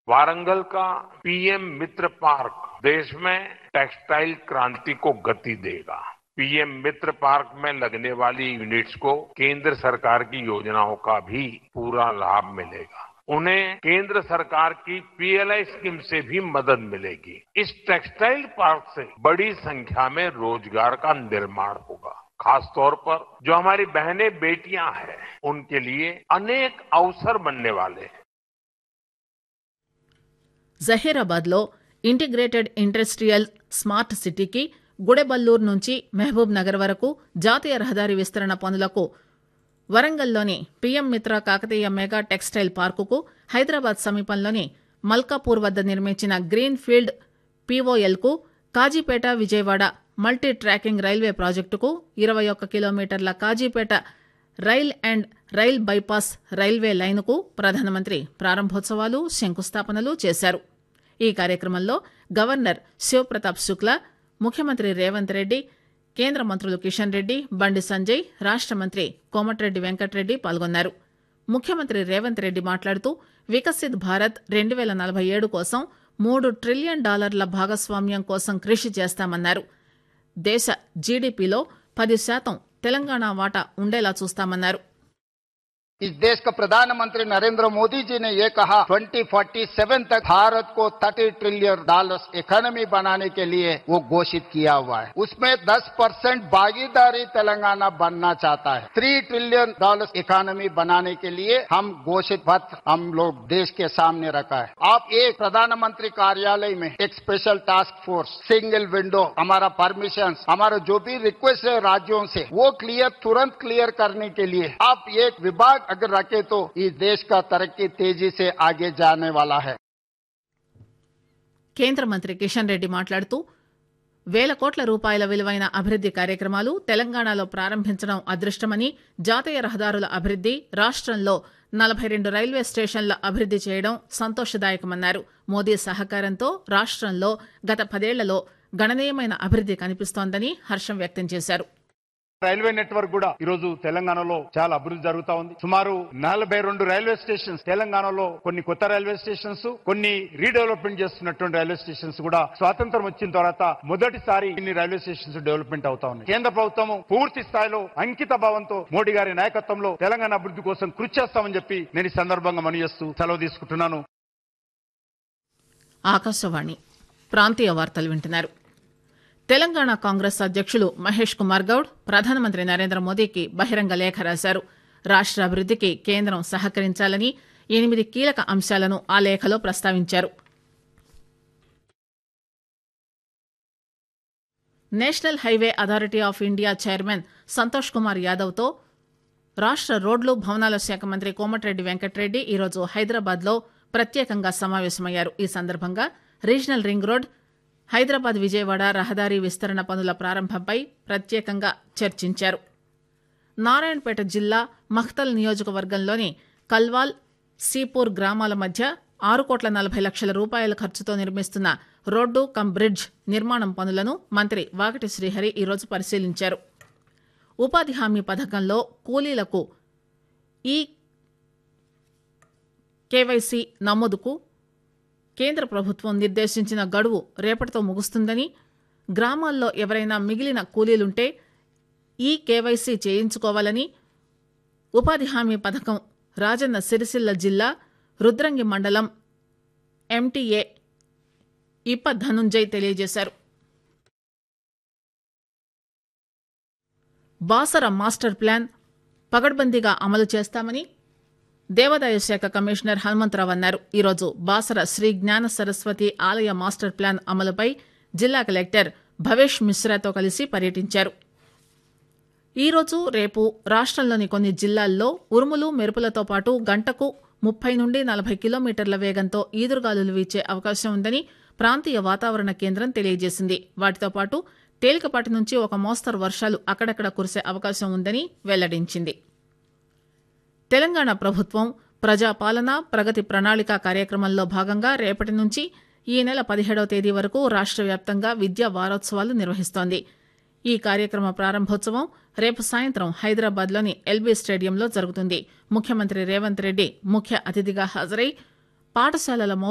वारंगल का पीएम मित्र पार्क देश में टेक्सटाइल क्रांति को गति देगा पीएम मित्र पार्क में लगने वाली यूनिट्स को केंद्र सरकार की योजनाओं का भी पूरा लाभ मिलेगा उन्हें केंद्र सरकार की पीएलआई स्कीम से भी मदद मिलेगी इस टेक्सटाइल पार्क से बड़ी संख्या में रोजगार का निर्माण होगा खास तौर पर जो हमारी बहनें बेटियां हैं उनके लिए अनेक अवसर बनने वाले हैं జహీరాబాద్ లో ఇంటిగ్రేటెడ్ ఇండస్ట్రియల్ స్మార్ట్ సిటీకి గుడెబల్లూరు నుంచి మహబూబ్ నగర్ వరకు జాతీయ రహదారి విస్తరణ పనులకు వరంగల్లోని PM Mitra Kakatiya mega textile పార్కుకు హైదరాబాద్ సమీపంలోని మల్కాపూర్ వద్ద నిర్మించిన గ్రీన్ ఫీల్డ్ పీఓఎల్ కు Kazipet Vijayawada multi tracking railway ప్రాజెక్టుకు ఇరవై ఒక్క కిలోమీటర్ల Kazipet rail and rail bypass railway లైనుకు ప్రధానమంత్రి ప్రారంభోత్సవాలు శంకుస్థాపనలు చేశారు ఈ కార్యక్రమంలో గవర్నర్ శివప్రతాప్ శుక్లా ముఖ్యమంత్రి రేవంత్ రెడ్డి కేంద్ర మంత్రులు కిషన్ రెడ్డి బండి సంజయ్ రాష్ట మంత్రి కోమటిరెడ్డి వెంకటరెడ్డి పాల్గొన్నారు ముఖ్యమంత్రి రేవంత్ రెడ్డి మాట్లాడుతూ వికసిత్ భారత్ రెండు పేల నలభై ఏడు కోసం మూడు ట్రిలియన్ డాలర్ల భాగస్వామ్యం కోసం కృషి చేస్తామన్నారు దేశ జీడీపీలో పది శాతం తెలంగాణ వాటా ఉండేలా చూస్తామన్నారు इस देश का प्रधानमंत्री नरेंद्र मोदी जी ने ये कहा 2047 तक भारत को 30 ट्रिलियन डॉलर्स इकोनॉमी बनाने के लिए वो घोषित किया हुआ है उसमें 10 परसेंट भागीदारी तेलंगाना बनना चाहता है 3 ट्रिलियन डॉलर्स इकोनॉमी बनाने के लिए हम घोषित पत्र हम लोग देश के सामने रखा है आप एक प्रधानमंत्री कार्यालय में एक special task force single window हमारा परमिशन हमारा जो भी रिक्वेस्ट है राज्यों से वो क्लियर तुरंत क्लियर करने के लिए आप एक विभाग अगर रखे तो इस देश का तरक्की तेजी से आगे जाने वाला है కేంద్ర మంత్రి కిషన్ రెడ్డి మాట్లాడుతూ వేల కోట్ల రూపాయల విలువైన అభివృద్ది కార్యక్రమాలు తెలంగాణలో ప్రారంభించడం అదృష్టమని జాతీయ రహదారుల అభివృద్ది రాష్టంలో నలభై రెండు రైల్వే స్టేషన్ల అభివృద్ది చేయడం సంతోషదాయకమన్నారు మోదీ సహకారంతో రాష్టంలో గత పదేళ్లలో గణనీయమైన అభివృద్ది కనిపిస్తోందని హర్షం వ్యక్తం చేశారు రైల్వే నెట్వర్క్ కూడా ఈ రోజు తెలంగాణలో చాలా అభివృద్ధి జరుగుతా ఉంది సుమారు నలభై రెండు రైల్వే స్టేషన్స్ తెలంగాణలో కొన్ని కొత్త రైల్వే స్టేషన్స్ కొన్ని రీడెవలప్మెంట్ చేస్తున్నటువంటి రైల్వే స్టేషన్స్ కూడా స్వాతంత్రం వచ్చిన తర్వాత మొదటిసారి ఇన్ని రైల్వే స్టేషన్స్ డెవలప్మెంట్ అవుతా ఉన్నాయి కేంద్ర ప్రభుత్వం పూర్తి స్థాయిలో అంకిత భావంతో మోడీ గారి నాయకత్వంలో తెలంగాణ అభివృద్ధి కోసం కృషి చేస్తామని చెప్పి నేను ఈ సందర్భంగా మనవి చేస్తూ సెలవు తీసుకుంటున్నాను ఆకాశవాణి ప్రాంతీయ వార్తలు వింటున్నారు తెలంగాణ కాంగ్రెస్ అధ్యక్షులు మహేష్ కుమార్ గౌడ్ ప్రధానమంత్రి నరేంద్ర మోదీకి బహిరంగ లేఖ రాశారు రాష్ట అభివృద్దికి కేంద్రం సహకరించాలని ఎనిమిది కీలక అంశాలను ఆ లేఖలో ప్రస్తావించారు national highway authority of India chairman Santosh Kumar యాదవ్తో రాష్ట రోడ్లు భవనాల శాఖ మంత్రి కోమటిరెడ్డి వెంకటరెడ్డి ఈరోజు హైదరాబాద్లో ప్రత్యేకంగా సమావేశమయ్యారు ఈ సందర్భంగా regional ring road Hyderabad Vijayawada రహదారి విస్తరణ పనుల ప్రారంభంపై ప్రత్యేకంగా చర్చించారు నారాయణపేట జిల్లా మఖ్తల్ నియోజకవర్గంలోని కల్వాల్ సీపూర్ గ్రామాల మధ్య ఆరు కోట్ల నలభై లక్షల రూపాయల ఖర్చుతో నిర్మిస్తున్న రోడ్డు కమ్ బ్రిడ్జ్ నిర్మాణం పనులను మంత్రి వాకటి శ్రీహరి ఈరోజు పరిశీలించారు ఉపాధి హామీ పథకంలో కూలీలకు ఈ కేవైసీ నమోదుకు కేంద్ర ప్రభుత్వం నిర్దేశించిన గడువు రేపటితో ముగుస్తుందని గ్రామాల్లో ఎవరైనా మిగిలిన కూలీలుంటే ఈ కేవైసీ చేయించుకోవాలని ఉపాధి హామీ పథకం రాజన్న సిరిసిల్ల జిల్లా రుద్రంగి మండలం ఎంటీఏ ఇప్ప ధనుంజయ్ తెలియజేశారు బాసర మాస్టర్ ప్లాన్ పగడ్బందీగా అమలు చేస్తామని దేవాదాయ శాఖ కమిషనర్ హనుమంతరావు అన్నారు ఈరోజు బాసర శ్రీ జ్ఞాన సరస్వతి ఆలయ మాస్టర్ ప్లాన్ అమలుపై జిల్లా కలెక్టర్ భవేష్ మిశ్రాతో కలిసి పర్యటించారు ఈరోజు రేపు రాష్టంలోని కొన్ని జిల్లాల్లో ఉరుములు మెరుపులతో పాటు గంటకు ముప్పై నుండి నలభై కిలోమీటర్ల వేగంతో ఈదురుగాలులు వీచే అవకాశం ఉందని ప్రాంతీయ వాతావరణ కేంద్రం తెలియజేసింది వాటితో పాటు తేలికపాటి నుంచి ఒక మోస్తరు వర్షాలు అక్కడక్కడ కురిసే అవకాశం ఉందని వెల్లడించింది తెలంగాణ ప్రభుత్వం ప్రజాపాలన ప్రగతి ప్రణాళిక కార్యక్రమంలో భాగంగా రేపటి నుంచి ఈ నెల పదిహేడవ తేదీ వరకు రాష్ట వ్యాప్తంగా విద్యా వారోత్సవాలు నిర్వహిస్తోంది ఈ కార్యక్రమ ప్రారంభోత్సవం రేపు సాయంత్రం హైదరాబాద్లోని ఎల్బీ స్టేడియంలో జరుగుతుంది ముఖ్యమంత్రి రేవంత్ రెడ్డి ముఖ్య అతిథిగా హాజరై పాఠశాలల